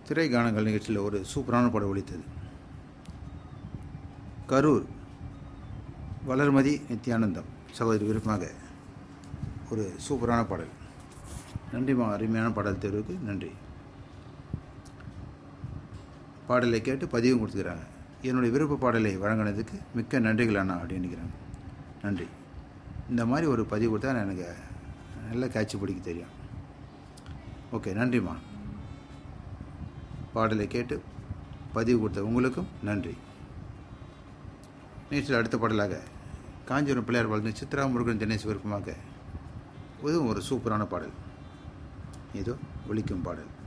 திரை கானங்கள் நிகழ்ச்சியில் ஒரு சூப்பரான படம் ஒலித்தது கரூர் வளர்மதி நித்யானந்தம் சகோதரி விருப்பமாக ஒரு சூப்பரான பாடல் நன்றிமா அருமையான பாடல் தேர்வுக்கு நன்றி பாடலை கேட்டு பதிவும் கொடுத்துக்கிறாங்க என்னுடைய விருப்ப பாடலை வழங்கினதுக்கு மிக்க நன்றிகள் அண்ணா அப்படின்னுக்கிறாங்க நன்றி இந்த மாதிரி ஒரு பதிவு கொடுத்தா எனக்கு நல்ல கேட்சி பிடிக்க தெரியும் ஓகே நன்றிம்மா பாடலை கேட்டு பதிவு கொடுத்த உங்களுக்கும் நன்றி நேற்று அடுத்த பாடலாக காஞ்சிபுரம் பிள்ளையார் வாழ்ந்து சித்ரா முருகன் தினேஷ் விருப்பமாக இதுவும் ஒரு சூப்பரான பாடல் ஏதோ ஒலிக்கும் பாடல்